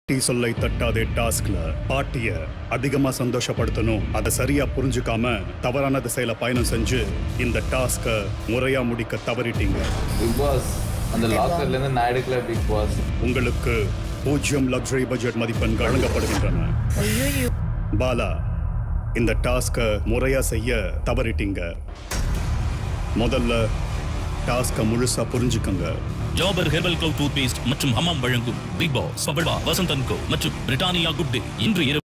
tea சொல்லை தட்டாதே டாஸ்க்ல பாட்டிய அதிகமா சந்தோஷப்படுத்தணும் அதை சரியா புரிஞ்சுக்காம தவறான திசையில பயணம் செஞ்சு இந்த டாஸ்க முறையா முடிக்க தவறிட்டீங்க பிக் பாஸ் அந்த லாக்கர்ல இருந்து நான் எடுக்கல பிக் பாஸ் உங்களுக்கு பூஜ்ஜியம் லக்ஸரி பட்ஜெட் மதிப்பெண் வழங்கப்படுகின்றன பாலா இந்த டாஸ்க முறையா செய்ய தவறிட்டீங்க முதல்ல டாஸ்க முழுசா புரிஞ்சுக்கங்க Dabur herbal clove toothpaste மற்றும் ஹமாம் வழங்கும் பிக் பாஸ் பவர்வா வசந்தன் கோ மற்றும் பிரிட்டானியா குட் டே இன்று இரவு